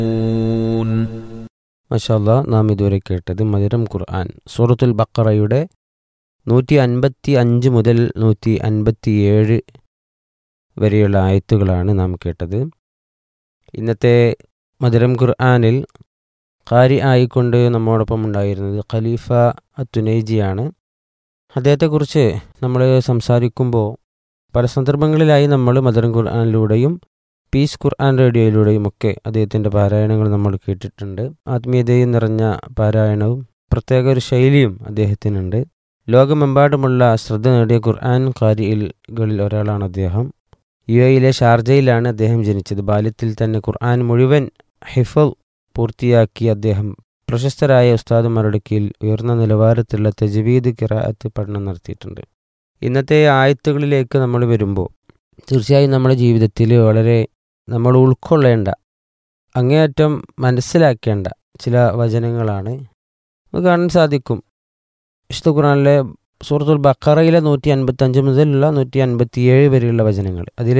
മഷാല്ല നാം ഇതുവരെ കേട്ടത് മധുരം ഖുർആൻ സൂറത്തുൽ ബക്കറയുടെ നൂറ്റി അൻപത്തി അഞ്ച് മുതൽ നൂറ്റി അൻപത്തിയേഴ് വരെയുള്ള ആയത്തുകളാണ് നാം കേട്ടത് ഇന്നത്തെ മധുരം ഖുർആനിൽ ഖാരി ആയിക്കൊണ്ട് നമ്മോടൊപ്പം ഉണ്ടായിരുന്നത് ഖലീഫ അത്തുനൈജിയാണ് അദ്ദേഹത്തെക്കുറിച്ച് നമ്മൾ സംസാരിക്കുമ്പോൾ പല സന്ദർഭങ്ങളിലായി നമ്മൾ മധുരം ഖുർആനിലൂടെയും പീസ് ഖുർആൻ റേഡിയോയിലൂടെയും ഒക്കെ അദ്ദേഹത്തിൻ്റെ പാരായണങ്ങൾ നമ്മൾ കേട്ടിട്ടുണ്ട് ആത്മീയതയും നിറഞ്ഞ പാരായണവും പ്രത്യേക ഒരു ശൈലിയും അദ്ദേഹത്തിനുണ്ട് ലോകമെമ്പാടുമുള്ള ശ്രദ്ധ നേടിയ ഖുർആൻ കാരികളിൽ ഒരാളാണ് അദ്ദേഹം യു എയിലെ ഷാർജയിലാണ് അദ്ദേഹം ജനിച്ചത് ബാല്യത്തിൽ തന്നെ ഖുർആൻ മുഴുവൻ ഹിഫൽ പൂർത്തിയാക്കി അദ്ദേഹം പ്രശസ്തരായ ഉസ്താദുമാരുടെ കീഴിൽ ഉയർന്ന നിലവാരത്തിലുള്ള തജ്വീദ് കിറാഅത്ത് പഠനം നടത്തിയിട്ടുണ്ട് ഇന്നത്തെ ആയത്തുകളിലേക്ക് നമ്മൾ വരുമ്പോൾ തീർച്ചയായും നമ്മുടെ ജീവിതത്തിൽ വളരെ നമ്മൾ ഉൾക്കൊള്ളേണ്ട അങ്ങേയറ്റം മനസ്സിലാക്കേണ്ട ചില വചനങ്ങളാണ് നമുക്ക് കാണാൻ സാധിക്കും വിശുദ്ധ ഖുറാനിലെ സൂറത്തുൽ ബക്കറയിലെ നൂറ്റി അൻപത്തഞ്ച് മുതലുള്ള നൂറ്റി അൻപത്തിയേഴ് വരെയുള്ള വചനങ്ങൾ അതിൽ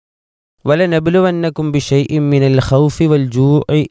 വല നബുലുവന്നക്കും ബിഷൈ ഇമ്മിനൽ ഹൗഫി വൽ ജൂ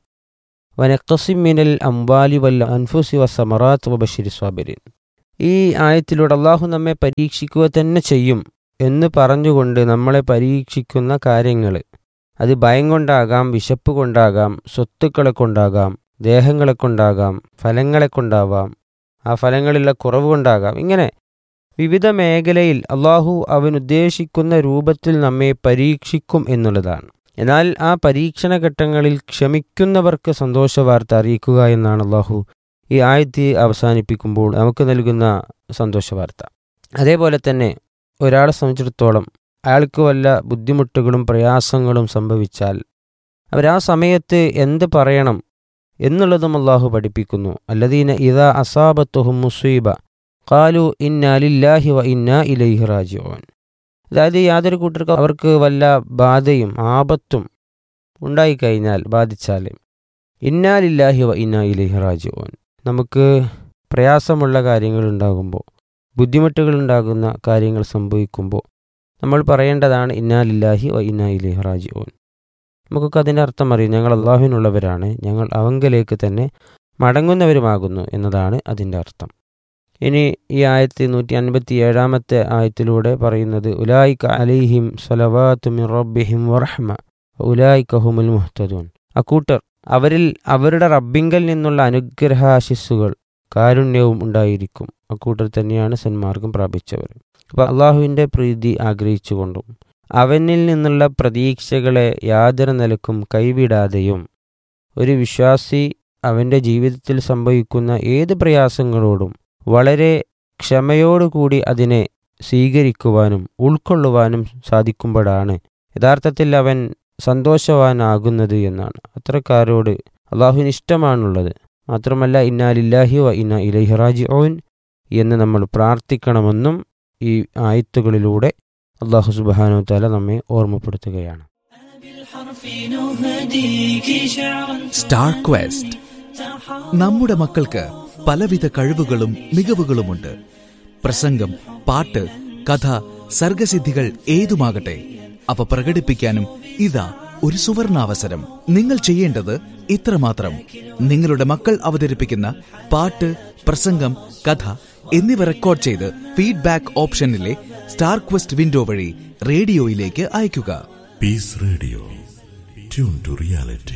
വനക്കസിം മിനൽ അംവാലി വൽ അൻഫുസി വസമറാത്ത് വബഷിരി സ്വാബിരിൻ ഈ ആയത്തിലൂടെ അള്ളാഹു നമ്മെ പരീക്ഷിക്കുക തന്നെ ചെയ്യും എന്ന് പറഞ്ഞുകൊണ്ട് നമ്മളെ പരീക്ഷിക്കുന്ന കാര്യങ്ങൾ അത് ഭയം കൊണ്ടാകാം വിശപ്പ് കൊണ്ടാകാം സ്വത്തുക്കളെ കൊണ്ടാകാം ദേഹങ്ങളെ കൊണ്ടാകാം ഫലങ്ങളെ കൊണ്ടാവാം ആ ഫലങ്ങളിലുള്ള കുറവ് കൊണ്ടാകാം ഇങ്ങനെ വിവിധ മേഖലയിൽ അള്ളാഹു അവൻ ഉദ്ദേശിക്കുന്ന രൂപത്തിൽ നമ്മെ പരീക്ഷിക്കും എന്നുള്ളതാണ് എന്നാൽ ആ പരീക്ഷണ ഘട്ടങ്ങളിൽ ക്ഷമിക്കുന്നവർക്ക് സന്തോഷവാർത്ത അറിയിക്കുക എന്നാണ് അള്ളാഹു ഈ ആയത്തി അവസാനിപ്പിക്കുമ്പോൾ നമുക്ക് നൽകുന്ന സന്തോഷവാർത്ത അതേപോലെ തന്നെ ഒരാളെ സംബന്ധിച്ചിടത്തോളം അയാൾക്ക് വല്ല ബുദ്ധിമുട്ടുകളും പ്രയാസങ്ങളും സംഭവിച്ചാൽ അവരാ സമയത്ത് എന്ത് പറയണം എന്നുള്ളതും അള്ളാഹു പഠിപ്പിക്കുന്നു അല്ലദീന ഇതാ അസാബത്തുഹും മുസീബ കാലു ഇന്നാലില്ലാഹി വ ഇന്നാ ഇലൈഹി റാജിയോൻ അതായത് യാതൊരു കൂട്ടർക്കും അവർക്ക് വല്ല ബാധയും ആപത്തും ഉണ്ടായിക്കഴിഞ്ഞാൽ ബാധിച്ചാൽ ഇന്നാലില്ലാഹി വ ഇന്നാ ഇലൈഹി റാജിയോൻ നമുക്ക് പ്രയാസമുള്ള കാര്യങ്ങൾ ഉണ്ടാകുമ്പോൾ ബുദ്ധിമുട്ടുകൾ ഉണ്ടാകുന്ന കാര്യങ്ങൾ സംഭവിക്കുമ്പോൾ നമ്മൾ പറയേണ്ടതാണ് ഇന്നാലില്ലാഹി വ ഇന്നാ ഇലൈഹി റാജിയോൻ നമുക്കൊക്കെ അതിൻ്റെ അർത്ഥം അറിയും ഞങ്ങൾ അള്ളാഹുവിനുള്ളവരാണ് ഞങ്ങൾ അവങ്കലേക്ക് തന്നെ മടങ്ങുന്നവരുമാകുന്നു എന്നതാണ് അതിൻ്റെ അർത്ഥം ഇനി ഈ ആയത്തി നൂറ്റി അൻപത്തി ഏഴാമത്തെ ആയത്തിലൂടെ പറയുന്നത് ഉലായിക്ക അലിഹിം സലവാത്തുമിൻ റബ്ബിഹിം വറഹ്മ ഉലായിക്ക ഹുമുൽ മുഹ്തദൂൻ അക്കൂട്ടർ അവരിൽ അവരുടെ റബ്ബിങ്കൽ നിന്നുള്ള അനുഗ്രഹാശിസ്സുകൾ കാരുണ്യവും ഉണ്ടായിരിക്കും അക്കൂട്ടർ തന്നെയാണ് സന്മാർഗം പ്രാപിച്ചവർ അപ്പോൾ അള്ളാഹുവിൻ്റെ പ്രീതി ആഗ്രഹിച്ചുകൊണ്ടും അവനിൽ നിന്നുള്ള പ്രതീക്ഷകളെ യാതൊരു നിലക്കും കൈവിടാതെയും ഒരു വിശ്വാസി അവൻ്റെ ജീവിതത്തിൽ സംഭവിക്കുന്ന ഏത് പ്രയാസങ്ങളോടും വളരെ ക്ഷമയോടുകൂടി അതിനെ സ്വീകരിക്കുവാനും ഉൾക്കൊള്ളുവാനും സാധിക്കുമ്പോഴാണ് യഥാർത്ഥത്തിൽ അവൻ സന്തോഷവാനാകുന്നത് എന്നാണ് അത്രക്കാരോട് അള്ളാഹുവിന് ഇഷ്ടമാണുള്ളത് മാത്രമല്ല ഇന്നാലില്ലാഹി വ ഇന്ന ഇലൈഹി റാജിഊൻ എന്ന് നമ്മൾ പ്രാർത്ഥിക്കണമെന്നും ഈ ആയത്തുകളിലൂടെ അള്ളാഹു സുബാനു താല നമ്മെ ഓർമ്മപ്പെടുത്തുകയാണ് സ്റ്റാർ ക്വസ്റ്റ് നമ്മുടെ മക്കൾക്ക് പലവിധ കഴിവുകളും മികവുകളുമുണ്ട് പ്രസംഗം പാട്ട് കഥ സർഗസിദ്ധികൾ ഏതുമാകട്ടെ അവ പ്രകടിപ്പിക്കാനും ഇതാ ഒരു സുവർണാവസരം നിങ്ങൾ ചെയ്യേണ്ടത് ഇത്രമാത്രം നിങ്ങളുടെ മക്കൾ അവതരിപ്പിക്കുന്ന പാട്ട് പ്രസംഗം കഥ എന്നിവ റെക്കോർഡ് ചെയ്ത് ഫീഡ്ബാക്ക് ഓപ്ഷനിലെ സ്റ്റാർ ക്വസ്റ്റ് വിൻഡോ വഴി റേഡിയോയിലേക്ക് അയയ്ക്കുക peace radio tune to reality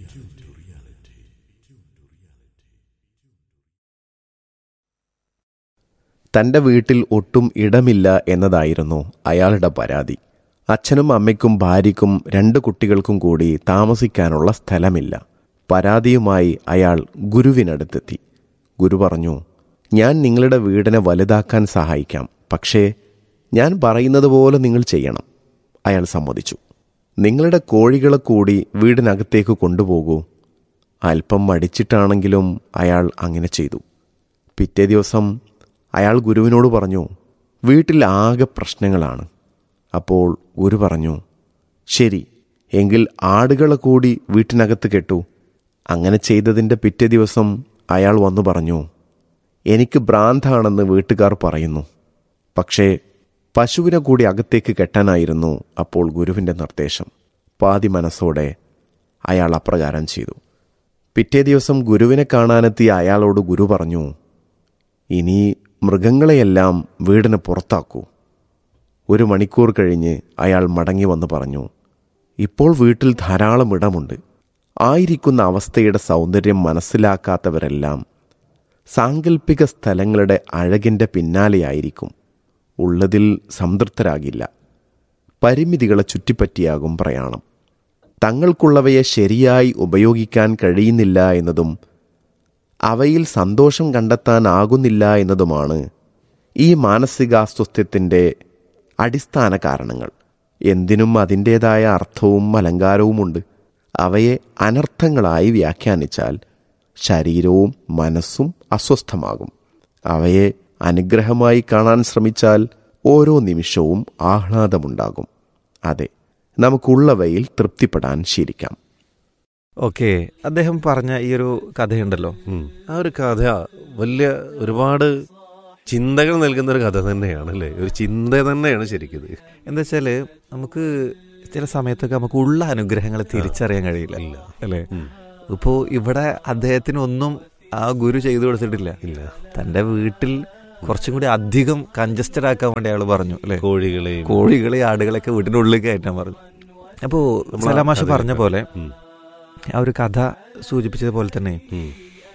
തന്റെ വീട്ടിൽ ഒട്ടും ഇടമില്ല എന്നതായിരുന്നു അയാളുടെ പരാതി അച്ഛനും അമ്മയ്ക്കും ഭാര്യയ്ക്കും രണ്ട് കുട്ടികൾക്കും കൂടി താമസിക്കാനുള്ള സ്ഥലമില്ല പരാതിയുമായി അയാൾ ഗുരുവിനടുത്തെത്തി ഗുരു പറഞ്ഞു ഞാൻ നിങ്ങളുടെ വീടിനെ വലുതാക്കാൻ സഹായിക്കാം പക്ഷേ ഞാൻ പറയുന്നത് പോലെ നിങ്ങൾ ചെയ്യണം അയാൾ സമ്മതിച്ചു നിങ്ങളുടെ കോഴികളെ കൂടി വീടിനകത്തേക്ക് കൊണ്ടുപോകൂ അല്പം മടിച്ചിട്ടാണെങ്കിലും അയാൾ അങ്ങനെ ചെയ്തു പിറ്റേ ദിവസം അയാൾ ഗുരുവിനോട് പറഞ്ഞു വീട്ടിൽ ആകെ പ്രശ്നങ്ങളാണ് അപ്പോൾ ഗുരു പറഞ്ഞു ശരി എങ്കിൽ ആടുകളെ കൂടി വീട്ടിനകത്ത് കെട്ടു അങ്ങനെ ചെയ്തതിൻ്റെ പിറ്റേ ദിവസം അയാൾ വന്നു പറഞ്ഞു എനിക്ക് ഭ്രാന്താണെന്ന് വീട്ടുകാർ പറയുന്നു പക്ഷേ പശുവിനെ കൂടി അകത്തേക്ക് കെട്ടാനായിരുന്നു അപ്പോൾ ഗുരുവിൻ്റെ നിർദ്ദേശം പാതി മനസ്സോടെ അയാൾ അപ്രകാരം ചെയ്തു പിറ്റേ ദിവസം ഗുരുവിനെ കാണാനെത്തിയ അയാളോട് ഗുരു പറഞ്ഞു ഇനി മൃഗങ്ങളെയെല്ലാം വീടിന് പുറത്താക്കൂ ഒരു മണിക്കൂർ കഴിഞ്ഞ് അയാൾ മടങ്ങി വന്ന് പറഞ്ഞു ഇപ്പോൾ വീട്ടിൽ ധാരാളം ഇടമുണ്ട് ആയിരിക്കുന്ന അവസ്ഥയുടെ സൗന്ദര്യം മനസ്സിലാക്കാത്തവരെല്ലാം സാങ്കല്പിക സ്ഥലങ്ങളുടെ അഴകിൻ്റെ പിന്നാലെയായിരിക്കും ഉള്ളതിൽ സംതൃപ്തരാകില്ല പരിമിതികളെ ചുറ്റിപ്പറ്റിയാകും പ്രയാണം തങ്ങൾക്കുള്ളവയെ ശരിയായി ഉപയോഗിക്കാൻ കഴിയുന്നില്ല എന്നതും അവയിൽ സന്തോഷം കണ്ടെത്താനാകുന്നില്ല എന്നതുമാണ് ഈ മാനസികാസ്വസ്ഥ്യത്തിൻ്റെ അടിസ്ഥാന കാരണങ്ങൾ എന്തിനും അതിൻ്റേതായ അർത്ഥവും അലങ്കാരവുമുണ്ട് അവയെ അനർത്ഥങ്ങളായി വ്യാഖ്യാനിച്ചാൽ ശരീരവും മനസ്സും അസ്വസ്ഥമാകും അവയെ അനുഗ്രഹമായി കാണാൻ ശ്രമിച്ചാൽ ഓരോ നിമിഷവും ആഹ്ലാദമുണ്ടാകും അതെ നമുക്കുള്ളവയിൽ തൃപ്തിപ്പെടാൻ ശീലിക്കാം ഓക്കെ അദ്ദേഹം പറഞ്ഞ ഈ ഒരു കഥയുണ്ടല്ലോ ഉം. ആ ഒരു കഥ വലിയ ഒരുപാട് ചിന്തകൾ നൽകുന്ന ഒരു കഥ തന്നെയാണ് അല്ലേ ഒരു ചിന്ത തന്നെയാണ് ശരിക്കും ഇത്. എന്താ വെച്ചാല് നമുക്ക് ചില സമയത്തൊക്കെ നമുക്ക് ഉള്ള അനുഗ്രഹങ്ങൾ തിരിച്ചറിയാൻ കഴിയില്ല ഇല്ല അല്ലേ ഉം. ഇപ്പോ ഇവിടെ അദ്ദേഹത്തിന് ഒന്നും ആ ഗുരു ചെയ്തു കൊടുത്തിട്ടില്ല ഇല്ല തന്റെ വീട്ടിൽ കുറച്ചും കൂടി അധികം കൺജസ്റ്റഡ് ആക്കാൻ വേണ്ടി അയാൾ പറഞ്ഞു അല്ലെ കോഴികളെയും കോഴികളെ ആടുകളൊക്കെ വീടിന്റെ ഉള്ളിൽ കയറ്റാൻ പറഞ്ഞു അപ്പോ നമ്മളാ സലാമാഷ് കഥയൊക്കെ- പറഞ്ഞ പോലെ ഉം. ആ ഒരു കഥ സൂചിപ്പിച്ചതുപോലെ തന്നെ ഉം.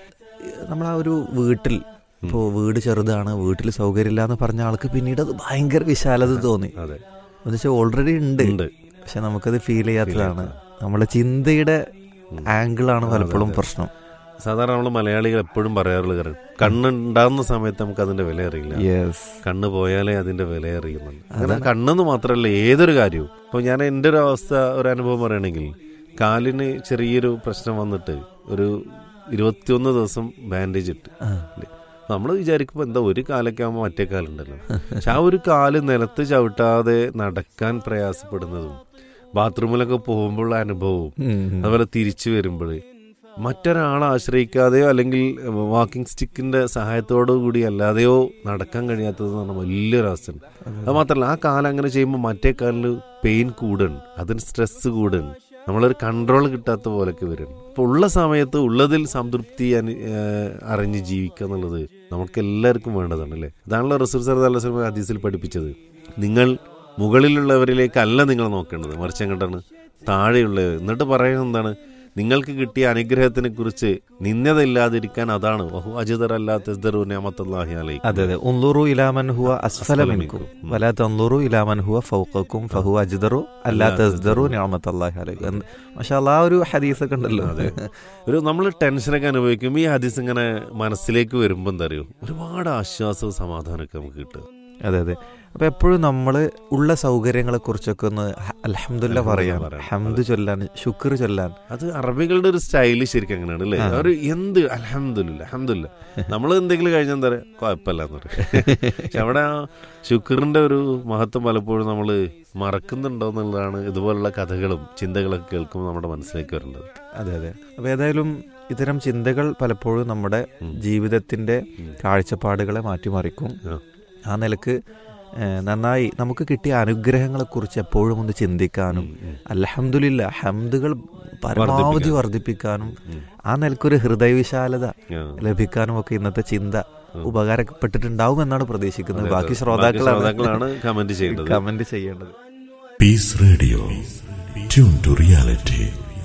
നമ്മൾ ആ ഒരു വീട്ടിൽ ഇപ്പോൾ വീട് ചെറുതാണ് വീട്ടിൽ സൗകര്യമില്ല എന്ന് പറഞ്ഞ ആൾക്ക് പിന്നീട് അത് ഭയങ്കര വിശാലത തോന്നി അതെ എന്ന് വെച്ചാൽ ഓൾറെഡി ഉണ്ട് ഉണ്ട് പക്ഷെ നമുക്കത് ഫീൽ ചെയ്യാത്തതാണ് നമ്മുടെ ചിന്തയുടെ ആംഗിളാണ് പലപ്പോഴും പ്രശ്നം സാധാരണ നമ്മൾ മലയാളികൾ എപ്പോഴും പറയാറുള്ള കാര്യം കണ്ണുണ്ടാകുന്ന സമയത്ത് നമുക്ക് അതിന്റെ വില അറിയില്ല യെസ് കണ്ണ് പോയാലേ അതിന്റെ വില അറിയുന്നുണ്ട് അങ്ങനെ കണ്ണെന്ന് മാത്രമല്ല ഏതൊരു കാര്യവും ഇപ്പൊ ഞാൻ എൻ്റെ ഒരു അവസ്ഥ ഒരു അനുഭവം പറയുകയാണെങ്കിൽ കാലിന് ചെറിയൊരു പ്രശ്നം വന്നിട്ട് ഒരു ഇരുപത്തിയൊന്ന് ദിവസം ബാൻഡേജ് ഇട്ട് നമ്മൾ വിചാരിക്കുമ്പോൾ എന്താ ഒരു കാലൊക്കെ ആകുമ്പോൾ മറ്റേ കാലുണ്ടല്ലോ പക്ഷെ ആ ഒരു കാല് നിലത്ത് ചവിട്ടാതെ നടക്കാൻ പ്രയാസപ്പെടുന്നതും ബാത്റൂമിലൊക്കെ പോകുമ്പോഴുള്ള അനുഭവവും അതുപോലെ തിരിച്ചു വരുമ്പോൾ മറ്റൊരാളെ ആശ്രയിക്കാതെയോ അല്ലെങ്കിൽ വാക്കിംഗ് സ്റ്റിക്കിന്റെ സഹായത്തോടു കൂടി അല്ലാതെയോ നടക്കാൻ കഴിയാത്തത് എന്ന് പറഞ്ഞാൽ വലിയൊരു അവസ്ഥയാണ് അത് മാത്രമല്ല ആ കാലം അങ്ങനെ ചെയ്യുമ്പോൾ മറ്റേ കാലിൽ പെയിൻ കൂടുകയാണ് അതിന് സ്ട്രെസ് കൂടുകയാണ് നമ്മളൊരു കൺട്രോൾ കിട്ടാത്ത പോലൊക്കെ വരും അപ്പോൾ ഉള്ള സമയത്ത് ഉള്ളതിൽ സംതൃപ്തി അനു- ഏഹ് അറിഞ്ഞ് ജീവിക്കുക എന്നുള്ളത് നമുക്ക് എല്ലാവർക്കും വേണ്ടതാണ് അല്ലേ അതാണല്ലോ റസൂൽ സർ അല്ല ഹദീസിൽ പഠിപ്പിച്ചത് നിങ്ങൾ മുകളിലുള്ളവരിലേക്കല്ല നിങ്ങൾ നോക്കേണ്ടത് മറിച്ച് എങ്ങോട്ടാണ് താഴെയുള്ളവർ എന്നിട്ട് പറയുന്നത് എന്താണ് നിങ്ങൾക്ക് കിട്ടിയ അനുഗ്രഹത്തിനെ കുറിച്ച് നിന്ദതയില്ലാതിരിക്കാൻ അതാണ് വഹു അജിതർ അല്ലാത്തല്ലാഹി അലൈക്കും അതെ അതെ ഉള്ളൂറു ഇലാമൻ ഹുവ അസ്ഫല അസ്ഫല മിൻകും മിൻകും. വലാ തൻളുറു ഇലാമൻ ഹുവ ഫൗഖക്കും ഫഹു അജ്ദറു അല്ലാ തസ്ദറു നിഅമത്തല്ലാഹി അലൈക്കും മാഷാല്ലാ ആ ഒരു ഹദീസ് ഒക്കെ ഉണ്ടല്ലോ അതെ. ഒരു നമ്മൾ ടെൻഷനൊക്കെ അനുഭവിക്കും ഈ ഹദീസ് ഇങ്ങനെ മനസ്സിലേക്ക് വരുമ്പോൾ എന്താ അറിയോ ഒരുപാട് ആശ്വാസവും സമാധാനമൊക്കെ നമുക്ക് കിട്ടുക അതെ അതെ അപ്പൊ എപ്പോഴും നമ്മൾ ഉള്ള സൗകര്യങ്ങളെ കുറിച്ചൊക്കെ ഒന്ന് അലഹമുല്ല പറയാൻ പറയാൻ. ഹംദ് ചൊല്ലാൻ ശുക്ർ ചൊല്ലാൻ അത് അറബികളുടെ ഒരു സ്റ്റൈല് ശരിക്കും അങ്ങനെയാണ് അല്ലേ ആ. അവർ എന്ത് അലഹമില്ല അഹമ്മദില്ല നമ്മൾ എന്തെങ്കിലും കഴിഞ്ഞാൽ എന്താ പറയുക കുഴപ്പമില്ല എന്ന് പറയും പക്ഷെ അവിടെ ആ ശുക്രിന്റെ ഒരു മഹത്വം പലപ്പോഴും നമ്മൾ മറക്കുന്നുണ്ടോ എന്നുള്ളതാണ് ഇതുപോലുള്ള കഥകളും ചിന്തകളൊക്കെ കേൾക്കുമ്പോൾ നമ്മുടെ മനസ്സിലേക്ക് വരേണ്ടത് അതെ അതെ അപ്പൊ ഏതായാലും ഇത്തരം ചിന്തകൾ പലപ്പോഴും നമ്മുടെ ഉം. ജീവിതത്തിന്റെ ഉം. കാഴ്ചപ്പാടുകളെ മാറ്റിമറിക്കും ആ. ആ നിലക്ക് ഏഹ്, നന്നായി നമുക്ക് കിട്ടിയ അനുഗ്രഹങ്ങളെ കുറിച്ച് എപ്പോഴും ഒന്ന് ചിന്തിക്കാനും ഉം, ഉം. അലഹമുല്ല ഹംദുകൾ പരമാവധി വർദ്ധിപ്പിക്കാൻ. വർദ്ധിപ്പിക്കാനും ഉം. ആ നിലക്കൊരു ഹൃദയവിശാലത ആ. ലഭിക്കാനും ഒക്കെ ഇന്നത്തെ ചിന്ത ഉം. ഉപകാരപ്പെട്ടിട്ടുണ്ടാവും എന്നാണ് പ്രതീക്ഷിക്കുന്നത് അതെ, ബാക്കി അതെ. ശ്രോതാക്കളാണ് ശ്രോതാക്കളാണ് കമന്റ് ചെയ്യേണ്ടത് കമന്റ് ചെയ്യേണ്ടത് Peace Radio. Tune to reality.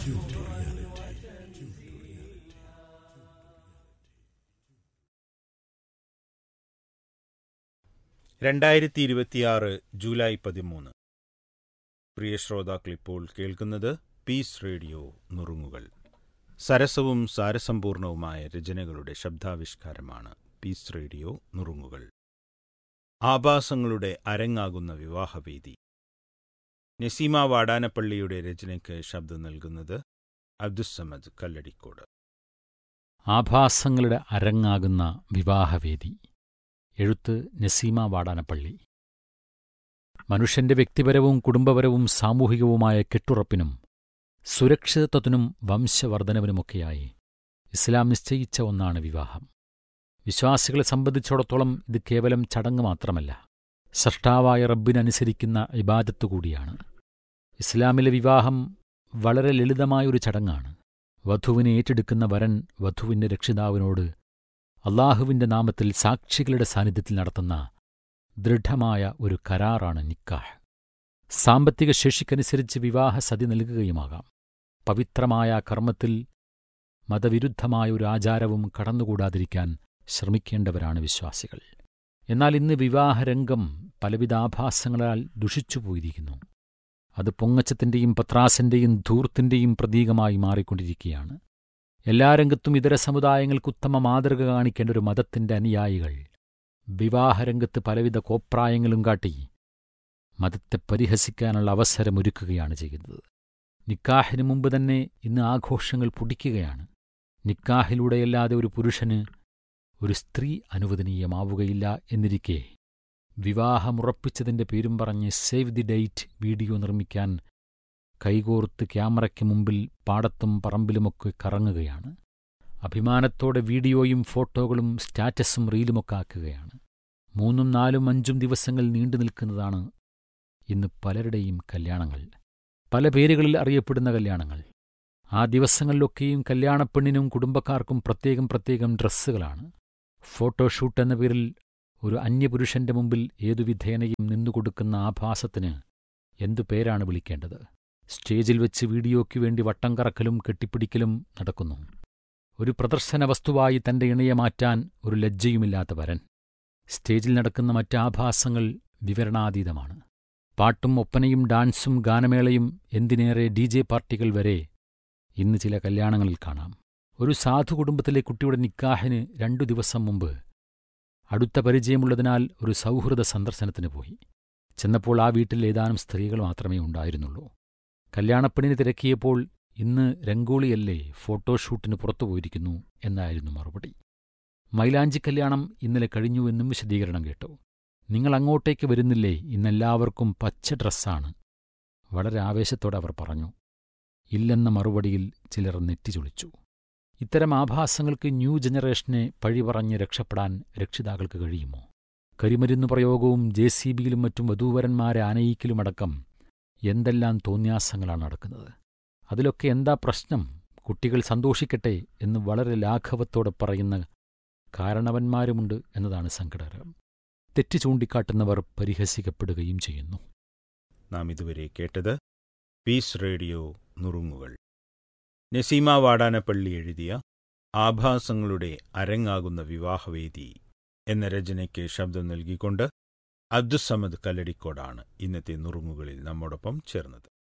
രണ്ടായിരത്തി ഇരുപത്തിയാറ് ജൂലൈ പതിമൂന്ന് പ്രിയ ശ്രോതാക്കൾ ഇപ്പോൾ കേൾക്കുന്നത് പീസ് റേഡിയോ നുറുങ്ങുകൾ സരസവും സാരസമ്പൂർണവുമായ രചനകളുടെ ശബ്ദാവിഷ്കാരമാണ് പീസ് റേഡിയോ നുറുങ്ങുകൾ ആഭാസങ്ങളുടെ അരങ്ങാകുന്ന വിവാഹവേദി നസീമ വാടാനപ്പള്ളിയുടെ രചനയ്ക്ക് ശബ്ദം നൽകുന്നത് അബ്ദുസമദ് കല്ലടിക്കോട് ആഭാസങ്ങളുടെ അരങ്ങാകുന്ന വിവാഹവേദി എഴുത്ത് നസീമ വാടാനപ്പള്ളി മനുഷ്യന്റെ വ്യക്തിപരവും കുടുംബപരവും സാമൂഹികവുമായ കെട്ടുറപ്പിനും സുരക്ഷിതത്വത്തിനും വംശവർദ്ധനവിനുമൊക്കെയായി ഇസ്ലാം നിശ്ചയിച്ച ഒന്നാണ് വിവാഹം വിശ്വാസികളെ സംബന്ധിച്ചിടത്തോളം ഇത് കേവലം ചടങ്ങ് മാത്രമല്ല സൃഷ്ടാവായ റബ്ബിനനുസരിക്കുന്ന ഇബാദത്ത് കൂടിയാണ് ഇസ്ലാമിലെ വിവാഹം വളരെ ലളിതമായൊരു ചടങ്ങാണ് വധുവിനെ ഏറ്റെടുക്കുന്ന വരൻ വധുവിന്റെ രക്ഷിതാവിനോട് അള്ളാഹുവിന്റെ നാമത്തിൽ സാക്ഷികളുടെ സാന്നിധ്യത്തിൽ നടത്തുന്ന ദൃഢമായ ഒരു കരാറാണ് നിക്കാഹ് സാമ്പത്തിക ശേഷിക്കനുസരിച്ച് വിവാഹ സതി നൽകുകയുമാകാം പവിത്രമായ ആ കർമ്മത്തിൽ മതവിരുദ്ധമായ ഒരു ആചാരവും കടന്നുകൂടാതിരിക്കാൻ ശ്രമിക്കേണ്ടവരാണ് വിശ്വാസികൾ എന്നാൽ ഇന്ന് വിവാഹരംഗം പലവിധ ആഭാസങ്ങളാൽ ദുഷിച്ചുപോയിരിക്കുന്നു അത് പൊങ്ങച്ചത്തിന്റെയും പത്രാസിന്റെയും ധൂർത്തിന്റെയും പ്രതീകമായി മാറിക്കൊണ്ടിരിക്കുകയാണ് എല്ലാ രംഗത്തും ഇതര സമുദായങ്ങൾക്ക് ഉത്തമ മാതൃക കാണിക്കേണ്ട ഒരു മതത്തിന്റെ അനുയായികൾ വിവാഹരംഗത്ത് പലവിധ കോപ്രായങ്ങളും കാട്ടി മതത്തെ പരിഹസിക്കാനുള്ള അവസരമൊരുക്കുകയാണ് ചെയ്യുന്നത് നിക്കാഹിന് മുമ്പ് തന്നെ ഇന്ന് ആഘോഷങ്ങൾ പൊടിക്കുകയാണ് നിക്കാഹിലൂടെയല്ലാതെ ഒരു പുരുഷന് ഒരു സ്ത്രീ അനുവദനീയമാവുകയില്ല എന്നിരിക്കെ വിവാഹമുറപ്പിച്ചതിന്റെ പേരും പറഞ്ഞ് സേവ് ദി ഡേറ്റ് വീഡിയോ നിർമ്മിക്കാൻ കൈകോർത്ത് ക്യാമറയ്ക്ക് മുമ്പിൽ പാടത്തും പറമ്പിലുമൊക്കെ കറങ്ങുകയാണ് അഭിമാനത്തോടെ വീഡിയോയും ഫോട്ടോകളും സ്റ്റാറ്റസും റീലുമൊക്കെ ആക്കുകയാണ് മൂന്നും നാലും അഞ്ചും ദിവസങ്ങൾ നീണ്ടു നിൽക്കുന്നതാണ് ഇന്ന് പലരുടെയും കല്യാണങ്ങൾ പല പേരുകളിൽ അറിയപ്പെടുന്ന കല്യാണങ്ങൾ ആ ദിവസങ്ങളിലൊക്കെയും കല്യാണപ്പെണ്ണിനും കുടുംബക്കാർക്കും പ്രത്യേകം പ്രത്യേകം ഡ്രസ്സുകളാണ് ഫോട്ടോഷൂട്ട് എന്ന പേരിൽ ഒരു അന്യപുരുഷന്റെ മുമ്പിൽ ഏതു വിധേനയും നിന്നുകൊടുക്കുന്ന ആഭാസത്തിന് എന്തു പേരാണ് വിളിക്കേണ്ടത് സ്റ്റേജിൽ വെച്ച് വീഡിയോയ്ക്ക് വേണ്ടി വട്ടം കറക്കലും കെട്ടിപ്പിടിക്കലും നടക്കുന്നു ഒരു പ്രദർശന വസ്തുവായി തന്റെ ഇണയെ മാറ്റാൻ ഒരു ലജ്ജയുമില്ലാത്ത വരൻ സ്റ്റേജിൽ നടക്കുന്ന മറ്റ് ആഭാസങ്ങൾ വിവരണാതീതമാണ് പാട്ടും ഒപ്പനയും ഡാൻസും ഗാനമേളയും എന്തിനേറെ ഡി ജെ പാർട്ടികൾ വരെ ഇന്ന് ചില കല്യാണങ്ങളിൽ കാണാം ഒരു സാധു കുടുംബത്തിലെ കുട്ടിയുടെ നിക്കാഹിന് രണ്ടു ദിവസം മുമ്പ് അടുത്ത പരിചയമുള്ളതിനാൽ ഒരു സൗഹൃദ സന്ദർശനത്തിന് പോയി ചെന്നപ്പോൾ ആ വീട്ടിൽ ഏതാനും സ്ത്രീകൾ മാത്രമേ ഉണ്ടായിരുന്നുള്ളൂ കല്യാണപ്പെണ്ണിന് തിരക്കിയപ്പോൾ ഇന്ന് രംഗോളിയല്ലേ ഫോട്ടോഷൂട്ടിന് പുറത്തുപോയിരിക്കുന്നു എന്നായിരുന്നു മറുപടി മൈലാഞ്ചി കല്യാണം ഇന്നലെ കഴിഞ്ഞുവെന്നും വിശദീകരണം കേട്ടു നിങ്ങൾ അങ്ങോട്ടേക്ക് വരുന്നില്ലേ ഇന്നെല്ലാവർക്കും പച്ച ഡ്രസ്സാണ് വളരെ ആവേശത്തോടെ അവർ പറഞ്ഞു ഇല്ലെന്ന മറുപടിയിൽ ചിലർ നെറ്റിചൊളിച്ചു ഇത്തരം ആഭാസങ്ങൾക്ക് ന്യൂ ജനറേഷനെ പഴിപറഞ്ഞ് രക്ഷപ്പെടാൻ രക്ഷിതാക്കൾക്ക് കഴിയുമോ കരിമരുന്ന് പ്രയോഗവും ജെ സി ബിയിലും മറ്റും വധൂവരന്മാരെ ആനയിക്കലുമടക്കം എന്തെല്ലാം തോന്യാസങ്ങളാണ് നടക്കുന്നത് അതിലൊക്കെ എന്താ പ്രശ്നം കുട്ടികൾ സന്തോഷിക്കട്ടെ എന്ന് വളരെ ലാഘവത്തോടെ പറയുന്ന കാരണവന്മാരുമുണ്ട് എന്നതാണ് സങ്കടകരം തെറ്റ് ചൂണ്ടിക്കാട്ടുന്നവർ പരിഹസിക്കപ്പെടുകയും ചെയ്യുന്നു നാം ഇതുവരെ കേട്ടത് പീസ് റേഡിയോ നുറുങ്ങുകൾ നസീമ വാടാനപ്പള്ളി എഴുതിയ ആഭാസങ്ങളുടെ അരങ്ങാകുന്ന വിവാഹവേദി എന്ന രചനയ്ക്ക് ശബ്ദം നൽകിക്കൊണ്ട് അബ്ദുസമദ് കല്ലടിക്കോടാണ് ഇന്നത്തെ നുറുങ്ങുകളിൽ നമ്മോടൊപ്പം ചേർന്നത്